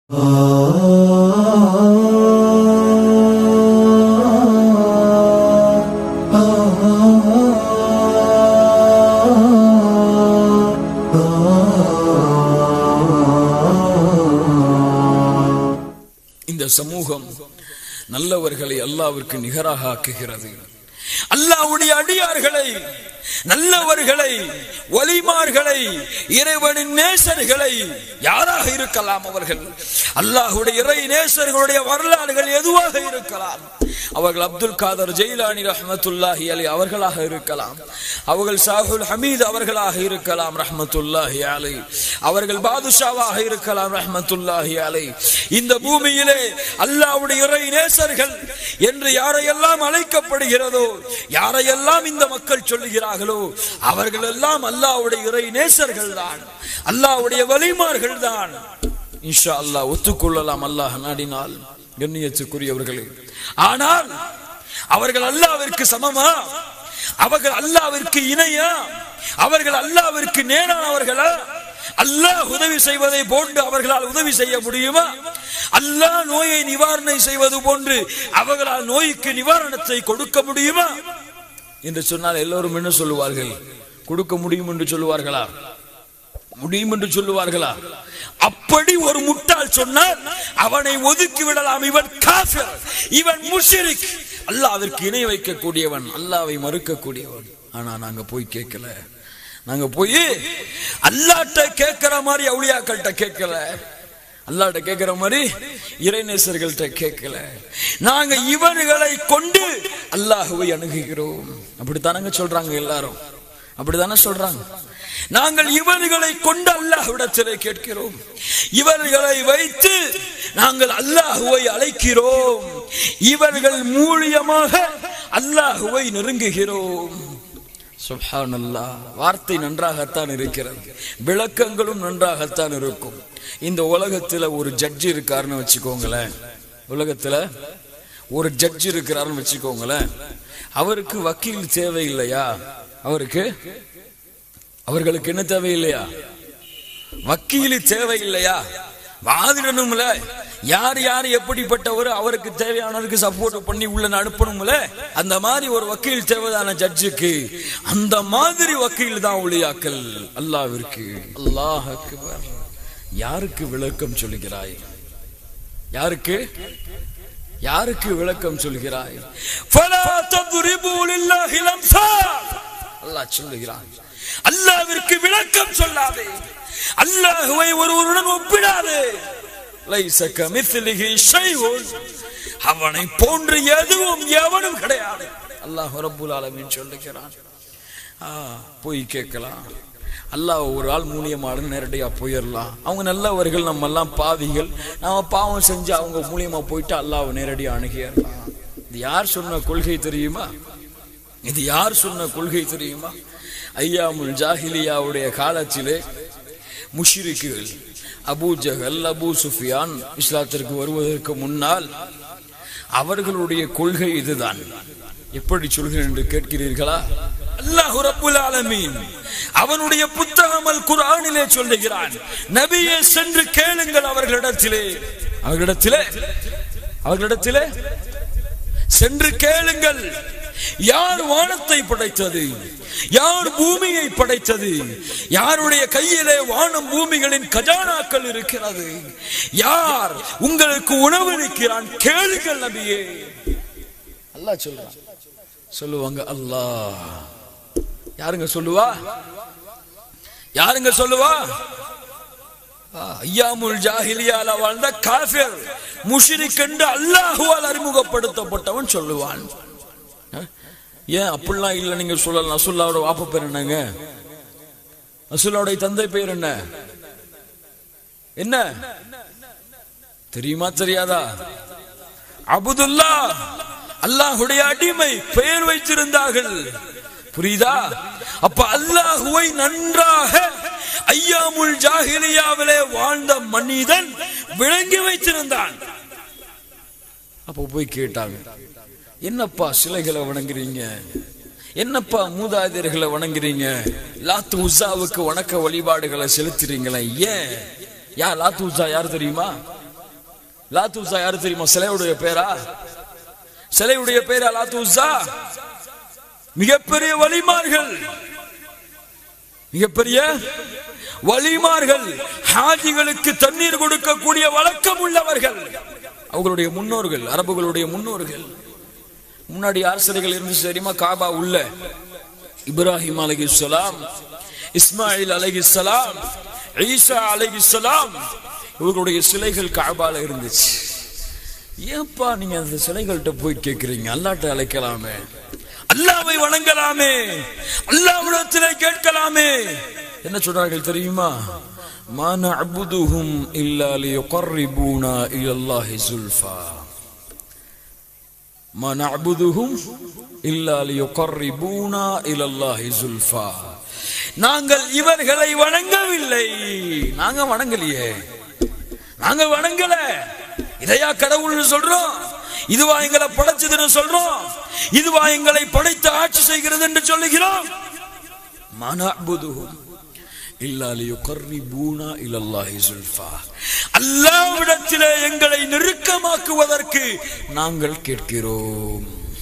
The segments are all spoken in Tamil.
இந்த சமூகம் நல்லவர்களை அல்லாவிற்கு நிகராக ஆக்குகிறது அல்லாவுடைய அடியார்களை நல்லவர்களை வலிமார்களை இறைவனின் நேசர்களை யாராக இருக்கலாம் அவர்கள் அல்லாஹுடைய இறை நேசர்களுடைய வரலாறுகள் எதுவாக இருக்கலாம் அவர்கள் அப்துல் காதர் ஜெயிலானி ரஹமத்துல்லாஹி அலி அவர்களாக இருக்கலாம் அவர்கள் சாகுல் ஹமீத் அவர்களாக இருக்கலாம் ரஹமத்துல்லாஹி அலை அவர்கள் பாதுஷாவாக இருக்கலாம் ரஹமத்துல்லாஹி அலை இந்த பூமியிலே அல்லாவுடைய இறை நேசர்கள் என்று யாரையெல்லாம் அழைக்கப்படுகிறதோ யாரையெல்லாம் இந்த மக்கள் சொல்லுகிறார்களோ அவர்கள் எல்லாம் அல்லாவுடைய இறை நேசர்கள் தான் அல்லாவுடைய வலிமார்கள் தான் இன்ஷா அல்லாஹ் ஒத்துக்கொள்ளலாம் அல்லாஹ் நாடினால் கண்ணியத்துக்குரியவர்களே ஆனால் அவர்கள் அல்லாவிற்கு சமமா அவர்கள் அல்லாவிற்கு இணையா அவர்கள் அல்லாவிற்கு நேரானவர்களா அல்லாஹ் உதவி செய்வதை போன்று அவர்களால் உதவி செய்ய முடியுமா அல்லாஹ் நோயை நிவாரணை செய்வது போன்று அவர்களால் நோய்க்கு நிவாரணத்தை கொடுக்க முடியுமா என்று சொன்னால் எல்லோரும் என்ன சொல்லுவார்கள் கொடுக்க முடியும் என்று சொல்லுவார்களா முடியும் என்று சொல்லுவார்களா அப்படி ஒரு முட்டாள் சொன்னால் அவனை ஒதுக்கி விடலாம் இவன் காஃபிர் இவன் முஷிரிக் அல்லாவிற்கு இணை வைக்கக்கூடியவன் அல்லாவை மறுக்கக்கூடியவன் ஆனா நாங்க போய் கேட்கல நாங்க போய் அல்லாட்ட கேட்கிற மாதிரி அவுளியாக்கள்கிட்ட கேட்கல அல்லாட்ட கேட்கிற மாதிரி இறைநேசர்கள்ட்ட கேட்கல நாங்க இவர்களை கொண்டு அல்லாஹுவை அணுகுகிறோம் அப்படித்தானங்க சொல்றாங்க எல்லாரும் அப்படித்தானே சொல்றாங்க நாங்கள் இவர்களை கொண்டு அல்லாஹ்விடத்திலே கேட்கிறோம் இவர்களை வைத்து நாங்கள் அல்லாஹுவை அழைக்கிறோம் இவர்கள் மூலியமாக அல்லாஹுவை நெருங்குகிறோம் சுப்ஹானல்லா வார்த்தை நன்றாகத்தான் இருக்கிறது விளக்கங்களும் நன்றாகத்தான் இருக்கும் இந்த உலகத்துல ஒரு ஜட்ஜ் இருக்காருன்னு வச்சுக்கோங்களேன் உலகத்துல ஒரு ஜட்ஜ் இருக்கிறாருன்னு வச்சுக்கோங்களேன் அவருக்கு வக்கீல் தேவையில்லையா அவருக்கு அவர்களுக்கு என்ன தேவையில்லையா வக்கீல் தேவையில்லையா வாதிடணும்ல யார் யார் எப்படிப்பட்டவர் அவருக்கு தேவையானதுக்கு சப்போர்ட் பண்ணி உள்ள அனுப்பணும்ல அந்த மாதிரி ஒரு வக்கீல் தேவைதான ஜட்ஜுக்கு அந்த மாதிரி வக்கீல் தான் ஒளியாக்கல் அல்லாவிற்கு அல்லாஹ் அக்பர் யாருக்கு விளக்கம் சொல்கிறாய் யாருக்கு யாருக்கு விளக்கம் சொல்கிறாய் ஃபலா தத்ரிபு லில்லாஹி லம்சால் அல்லாஹ் சொல்லுகிறான் அல்லாவிற்கு விளக்கம் சொல்லாதே அல்லாஹுவை ஒருவருடன் ஒப்பிடாதே லைஸ கமித்லிஹி ஷைஉன் அவனை போன்று எதுவும் எவனும் கிடையாது அல்லாஹ் ரப்புல் ஆலமீன் சொல்லுகிறான் ஆ, போய் கேட்கலாம் அல்லாஹ் ஒரு ஆள் மூலியமாக நேரடியா போயிடலாம் அவங்க நல்லவர்கள் நம்ம எல்லாம் பாவிகள் நாம பாவம் செஞ்சு அவங்க மூலியமா போயிட்டு அல்லாஹ் நேரடியா அணுகிடலாம் இது யார் சொன்ன கொள்கை தெரியுமா இது யார் சொன்ன கொள்கை தெரியுமா ஐயாமுல் ஜாஹிலியாவுடைய காலத்திலே முஷிரிக்குகள் அபூ ஜஹல் அபூ சுஃபியான் இஸ்லாத்திற்கு வருவதற்கு முன்னால் அவர்களுடைய கொள்கை இதுதான் எப்படி சொல்கிறேன் என்று கேட்கிறீர்களா அல்லாஹ் ரப்புல் ஆலமீன் அவனுடைய புத்தகம் அல் குர்ஆனிலே சொல்லுகிறான் நபியே சென்று கேளுங்கள் அவர்களிடத்திலே அவர்களிடத்திலே அவர்களிடத்திலே சென்று கேளுங்கள் யார் வானத்தை படைத்தது யார் பூமியை படைத்தது யாருடைய கையிலே வானம் பூமிகளின் கஜானாக்கள் இருக்கிறது யார் உங்களுக்கு உணவளிக்கிறான் கேளுங்கள் நபியே அல்லாஹ் சொல்றான் சொல்லுவாங்க அல்லாஹ் யாருங்க சொல்லுவா யாருங்க சொல்லுவா ஆ, ஐயாமுல் ஜாஹிலியால வாழ்ந்த காஃபிர் முஷிரிக் என்று அல்லாஹுவால் அறிமுகப்படுத்தப்பட்டவன் சொல்லுவான் அஹ், ஏன் அப்படிலாம் இல்ல நீங்க சொல்லலாம் நசுல்லாவோட வாப்ப பேர் என்னங்க நசுல்லாவுடைய தந்தை பேர் என்ன என்ன தெரியுமா தெரியாதா அபுதுல்லா அல்லாஹுடைய அடிமை பெயர் வைத்திருந்தார்கள் புரியுதா அப்ப அல்லாஹுவை நன்றாக ஐயாமுல் ஜாஹிலியாவிலே வாழ்ந்த மனிதன் விளங்கி வைத்திருந்தான் அப்போ போய் கேட்டாங்க என்னப்பா சிலைகளை வணங்குறீங்க என்னப்பா மூதாதையர்களை வணங்குறீங்க லாத்து உஸாவுக்கு வணக்க வழிபாடுகளை செலுத்துறீங்களே ஏன் யா லாத்து உஸா யார் தெரியுமா லாத்தூசா யாரு தெரியுமா சிலையுடைய பேரா சிலையுடைய பேரா லாத்தூசா மிகப்பெரிய வலிமார்கள் மிகப்பெரிய வலிமார்கள் ஹாஜிகளுக்கு தண்ணீர் கொடுக்கக்கூடிய வழக்கம் உள்ளவர்கள் அவங்களுடைய முன்னோர்கள் அரபுகளுடைய முன்னோர்கள் முன்னாடி யார் சிலைகள் இருந்துச்சு தெரியுமா காபா உள்ள இப்ராஹிம் அலைஹிஸ்ஸலாம் இஸ்மாயில் அலைஹிஸ்ஸலாம் ஈசா அலைஹிஸ்ஸலாம் இவர்களுடைய சிலைகள் காபால இருந்துச்சு ஏன்பா நீங்க அந்த சிலைகள்கிட்ட போய் கேக்குறீங்க அல்லாட்ட அழைக்கலாமே அல்லாவை வணங்கலாமே அல்லாவிடத்திலே கேட்கலாமே என்ன சொல்றார்கள் தெரியுமா ما نعبدهم إلا ليقربونا إلى الله زلفى ما نعبدهم إلا ليقربونا إلى الله زلفى நாங்கள் இவர்களை வணங்கவில்லை நாங்க வணங்கலையே நாங்க வணங்கல இதையா கடவுள்னு சொல்றோம் இதுவா எங்களை படைச்சதுன்னு சொல்றோம் இதுவா எங்களை படைத்து ஆட்சி செய்கிறது என்று சொல்லுகிறோம் மனபுதுகும் அல்லாவிடத்திலே எங்களை நெருக்கமாக்குவதற்கு நாங்கள் கேட்கிறோம்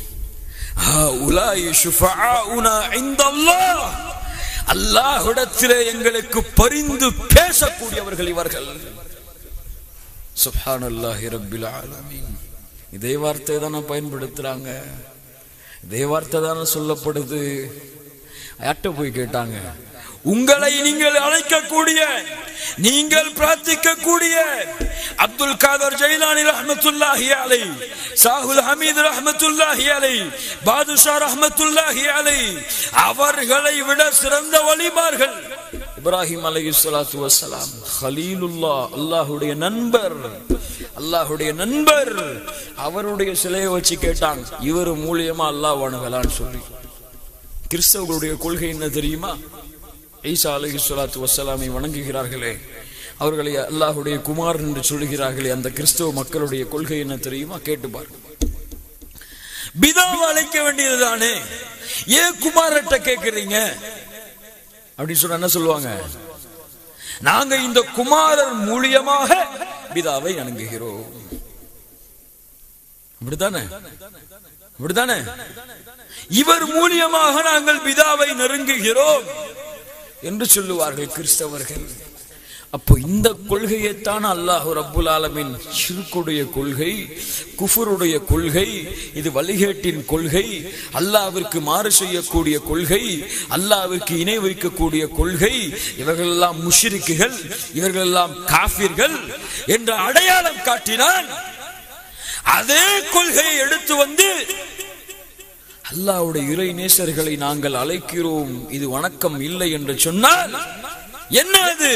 அல்லாஹ்விடத்திலே எங்களுக்கு பரிந்து பேசக்கூடியவர்கள் இவர்கள் சுப்ஹானல்லாஹி ரப்பில் ஆலமீன் இதே வார்த்தை தானே பயன்படுத்துறாங்க இதே வார்த்தை தானே சொல்லப்படுது யார்கிட்ட போய் கேட்டாங்க உங்களை நீங்கள் அழைக்கக்கூடிய நீங்கள் பிரார்த்திக்கக்கூடிய அப்துல் காதர் ஜெயிலானி ரஹமத்துல்லாஹி அலை சாகுல் ஹமீது ரஹமத்துல்லாஹி அலை பாதுஷா ரஹமத்துல்லாஹி அலை அவர்களை விட சிறந்த வழிமார்கள் இப்ராஹிம் அலை சலாத்து வசலாம் ஹலீலுல்லா அல்லாஹுடைய நண்பர் அல்லாஹுடைய நண்பர் அவருடைய சிலையை வச்சு கேட்டாங்க இவர் மூலியமா அல்லாஹ் வணங்கலான்னு சொல்லி கிறிஸ்தவர்களுடைய கொள்கை என்ன தெரியுமா ஈசா அலஹி சொலாத்து வசலாமை வணங்குகிறார்களே அவர்களை அல்லாஹுடைய குமார் என்று சொல்லுகிறார்களே அந்த கிறிஸ்தவ மக்களுடைய கொள்கை என்ன தெரியுமா கேட்டு பாருங்க பிதாவை அழைக்க வேண்டியதுதானே ஏன் குமாரட்ட கேட்கிறீங்க அப்படின்னு சொன்னா என்ன சொல்லுவாங்க நாங்க இந்த குமாரர் மூலியமாக பிதாவை வணங்குகிறோம் அப்படித்தானே அப்படித்தானே இவர் மூலியமாக நாங்கள் பிதாவை நெருங்குகிறோம் என்று சொல்லுவார்கள் கிறிஸ்தவர்கள் அப்போ இந்த கொள்கையைத்தான் அல்லாஹு ரப்புல் ஆலமின் சிறுக்குடைய கொள்கை குஃபருடைய கொள்கை இது வழிகேட்டின் கொள்கை அல்லாவிற்கு மாறு செய்யக்கூடிய கொள்கை அல்லாவிற்கு இணை வைக்கக்கூடிய கொள்கை இவர்கள் எல்லாம் முஷிரிக்குகள் இவர்கள் எல்லாம் காஃபிர்கள் என்ற அடையாளம் காட்டினான் அதே கொள்கையை எடுத்து வந்து அல்லாவுடைய இறை நேசர்களை நாங்கள் அழைக்கிறோம் இது வணக்கம் இல்லை என்று சொன்னால் என்ன அது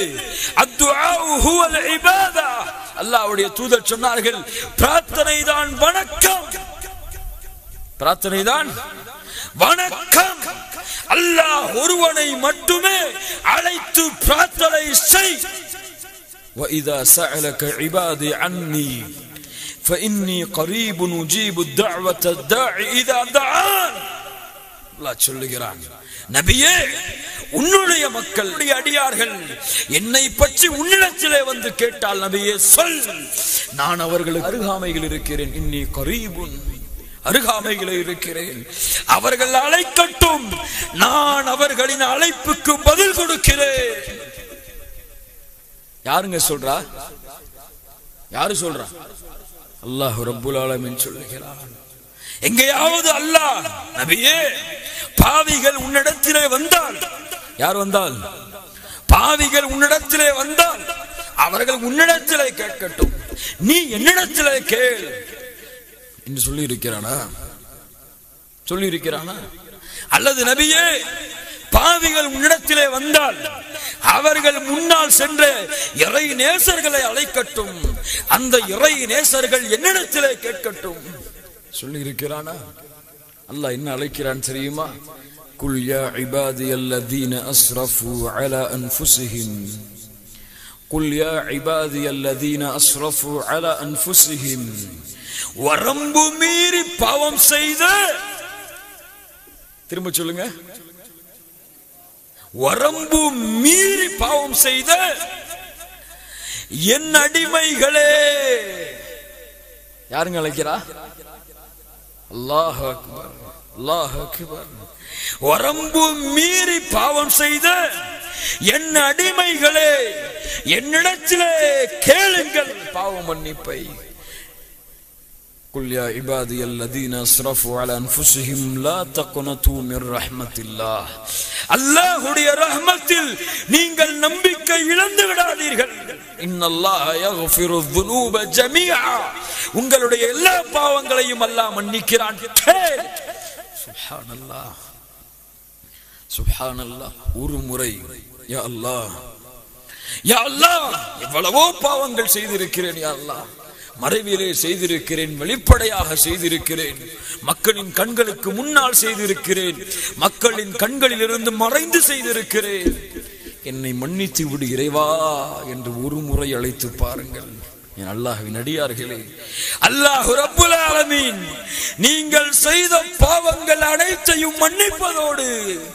அல்லாவுடைய தூதர் சொன்னார்கள் பிரார்த்தனை தான் வணக்கம் பிரார்த்தனை தான் வணக்கம் அல்லாஹ் ஒருவனை மட்டுமே அழைத்து பிரார்த்தனை செய் وإذا سألك عبادي عني فإني قريب نجيب الدعوة الداعي إذا دعان அல்லாஹ் சொல்லுகிறான் நபியே உன்னுடைய மக்கள் அடியார்கள் என்னை பற்றி உன்னிடத்திலே வந்து கேட்டால் நபியே சொல் நான் அவர்களுக்கு அருகாமையில் இருக்கிறேன் இன்னி கரீபுன் அருகாமையில் இருக்கிறேன் அவர்கள் அழைக்கட்டும் நான் அவர்களின் அழைப்புக்கு பதில் கொடுக்கிறேன் யாருங்க சொல்றா யாரு சொல்றா அல்லாஹ் ரப்புல் ஆலமின் சொல்லுகிறான் எங்கேயாவது அல்லாஹ் நபியே பாவிகள் உன்னிடத்திலே வந்தால் யார் வந்தால் பாவிகள் உன்னிடத்திலே வந்தால் அவர்கள் உன்னிடத்திலே கேட்கட்டும் நீ என்னிடத்திலே கேள் என்று சொல்லி இருக்கிறானா சொல்லி இருக்கிறானா அல்லது நபியே பாவிகள் உன்னிடத்திலே வந்தால் அவர்கள் முன்னால் சென்ற இறை நேசர்களை அழைக்கட்டும் அந்த இறை நேசர்கள் என்னிடத்திலே கேட்கட்டும் சொல்லி இருக்கிறானா அல்லாஹ் என்ன அழைக்கிறான் தெரியுமா குல் யா இபாதி அல்லதீன அஸ்ரஃபு அலா அன்ஃபுஸிஹிம் குல் யா இபாதி அல்லதீன அஸ்ரஃபு அலா அன்ஃபுஸிஹிம் வரம்பு மீறி பாவம் செய்த திரும்ப சொல்லுங்க வரம்பு மீறி பாவம் செய்த என் அடிமைகளே யாருங்க அழைக்கிறா அல்லாஹ் அக்பர் அல்லாஹ் அக்பர் வரம்பு மீறி பாவம் செய்த என் அடிமைகளே என்னிடத்திலே கேளுங்கள் பாவ மன்னிப்பை قل يا عبادي الذين اسرفوا على انفسهم لا تقنطوا من رحمة الله அல்லாஹ்வுடைய ரஹ்மத்தில் நீங்கள் நம்பிக்கை இழந்து விடாதீர்கள் இன்னல்லாஹ யக்ஃபிரு الذنوب ஜமீஆ உங்களுடைய எல்லா பாவங்களையும் அல்லாஹ் மன்னிக்கிறான் கேள். சுப்ஹானல்லாஹ் சுப்ஹானல்லாஹ் ஒரு முறை யா அல்லாஹ் யா அல்லாஹ் எவ்வளவோ பாவங்கள் செய்திருக்கிறேன் யா அல்லாஹ் மறைவிலே செய்திருக்கிறேன் வெளிப்படையாக செய்திருக்கிறேன் மக்களின் கண்களுக்கு முன்னால் செய்திருக்கிறேன் மக்களின் கண்களில் இருந்து மறைந்து செய்திருக்கிறேன் என்னை மன்னித்து விடு இறைவா என்று ஒரு முறை அழைத்து பாருங்கள் என் அல்லாஹ்வின் அடியார்களே அல்லாஹ் ரப்புல் ஆலமீன் நீங்கள் செய்த பாவங்கள் அனைத்தையும் மன்னிப்பதோடு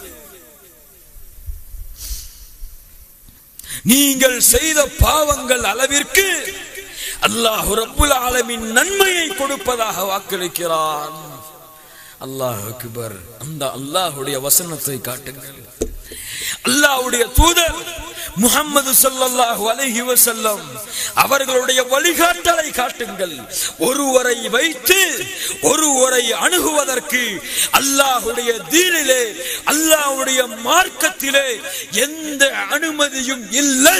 நீங்கள் செய்த பாவங்கள் அளவிற்கு அல்லாஹ் ரப்புல் ஆலமின் நன்மையை கொடுப்பதாக வாக்களிக்கிறான் அல்லாஹ் அக்பர் அந்த அல்லாஹ்வுடைய வசனத்தை காட்டுங்கள் அல்லாஹ்வுடைய தூதர் முகம்மது ஸல்லல்லாஹு அலைஹி வஸல்லம் அவர்களுடைய வழிகாட்டலை காட்டுங்கள் ஒருவரை வைத்து ஒருவரை அணுகுவதற்கு அல்லாஹ்வுடைய தீனிலே அல்லாஹ்வுடைய மார்க்கத்திலே எந்த அனுமதியும் இல்லை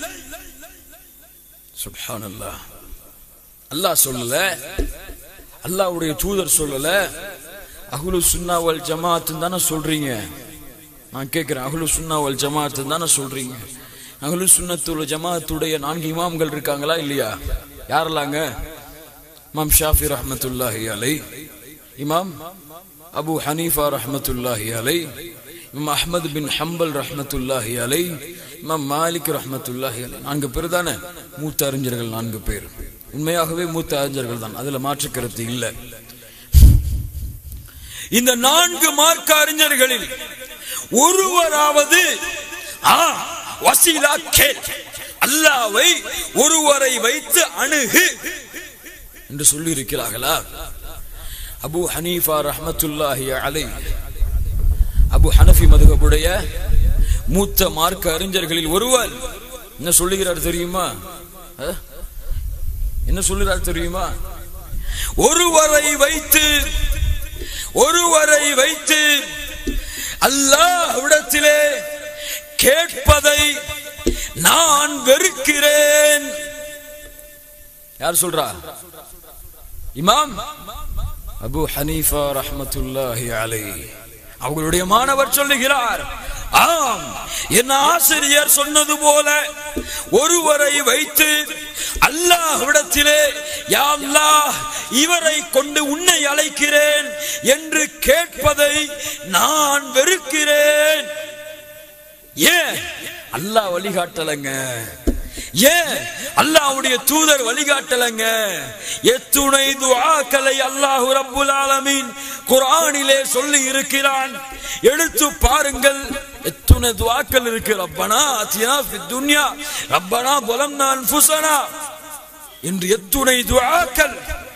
சுப்ஹானல்லாஹ் அல்லாஹ் சொல்லல அல்லாஹ்வுடைய தூதர் சொல்லல அஹ்லு சுன்னா வல் ஜமாத் தானே சொல்றீங்க நான் கேட்கிறேன் அஹ்லு சுன்னா வல் ஜமாத் தானே சொல்றீங்க அஹ்லு சுன்னத்துல் ஜமாத்துடைய நான்கு இமாம்கள் இருக்காங்களா இல்லையா யாரெல்லாங்க இமாம் ஷாஃபி ரஹ்மத்துல்லாஹி அலை இமாம் அபு ஹனீஃபா ரஹ்மத்துல்லாஹி அலை இமாம் அஹ்மது பின் ஹம்பல் ரஹ்மத்துல்லாஹி அலை இமாம் மாலிக் ரஹ்மத்துல்லாஹி அலை நான்கு பேர் தானே மூத்த அறிஞர்கள் நான்கு பேர் உண்மையாகவே மூத்த அறிஞர்கள் தான் அதுல மாற்று கருத்து இல்லை இந்த நான்கு மார்க்க அறிஞர்களில் ஒருவராவது ஆ வசீலா கேள் அல்லாவை ஒருவரை வைத்து அணுகு என்று சொல்லி இருக்கிறார்களா அபு ஹனீஃபா ரஹ்மத்துல்லாஹி அலை அபு ஹனஃபி மதுகபுடைய மூத்த மார்க்க அறிஞர்களில் ஒருவர் என்ன சொல்லுகிறார் தெரியுமா அஹ்? என்ன சொல்லுகிறார் தெரியுமா ஒருவரை வைத்து ஒருவரை வைத்து அல்லாஹ்விடத்திலே கேட்பதை நான் வெறுக்கிறேன் யார் சொல்றா இமாம் அபு ஹனீஃபா ரஹ்மத்துல்லாஹி அலை அவர்களுடைய மாணவர் சொல்லுகிறார் ஆம் என் ஆசிரியர் சொன்னது போல ஒருவரை வைத்து அல்லாஹ்விடத்திலே யா அல்லாஹ் இவரை கொண்டு உன்னை அழைக்கிறேன் என்று கேட்பதை நான் வெறுக்கிறேன் ஏன் அல்லாஹ் வழிகாட்டலங்க ஏன் அல்லாஹ்வுடைய தூதர் வழிகாட்டலங்க எத்துணை துஆக்களை அல்லாஹ் ரப்புல் ஆலமீன் குர்ஆனிலே சொல்லி இருக்கிறான் எடுத்து பாருங்கள் எத்துணை துஆக்கள் இருக்கு ரப்பனா ஆத்தினா ஃபித் துன்யா ரப்பனா ظلمنا انفسنا என்று எத்துணை துஆக்கள்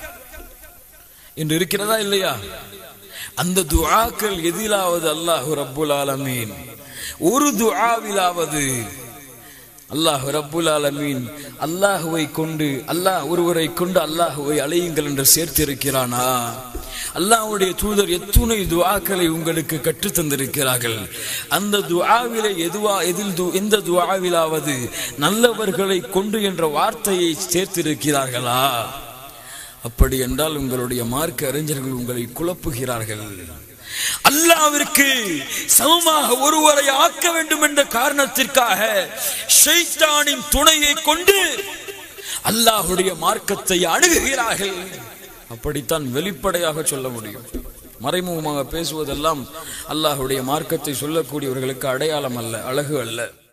என்று இருக்கிறதா இல்லையா அந்த துஆக்கள் எதிலாவது அல்லாஹ் ரப்புல் ஆலமீன் ஒரு துஆவிலாவது அல்லாஹ் ரப்புல் ஆலமீன் அல்லாஹுவை கொண்டு அல்லாஹ் ஒருவரை கொண்டு அல்லாஹுவை அழையுங்கள் என்று சேர்த்திருக்கிறானா அல்லாஹ்வுடைய தூதர் எத்துணை துஆக்களை உங்களுக்கு கற்றுத் தந்திருக்கிறார்கள் அந்த துஆவிலே எதுவா எதில் து- எந்த துஆவிலாவது நல்லவர்களை கொண்டு என்ற வார்த்தையை சேர்த்திருக்கிறார்களா அப்படி என்றால் உங்களுடைய மார்க்க அறிஞர்கள் உங்களை குழப்புகிறார்கள் அல்லாவிற்கு சமமாக ஒருவரை ஆக்க வேண்டும் என்ற காரணத்திற்காக ஷைத்தானின் துணையை கொண்டு அல்லாஹுடைய மார்க்கத்தை அணுகுகிறார்கள் அப்படித்தான் வெளிப்படையாக சொல்ல முடியும் மறைமுகமாக பேசுவதெல்லாம் அல்லாஹுடைய மார்க்கத்தை சொல்லக்கூடியவர்களுக்கு அடையாளம் அல்ல அழகு அல்ல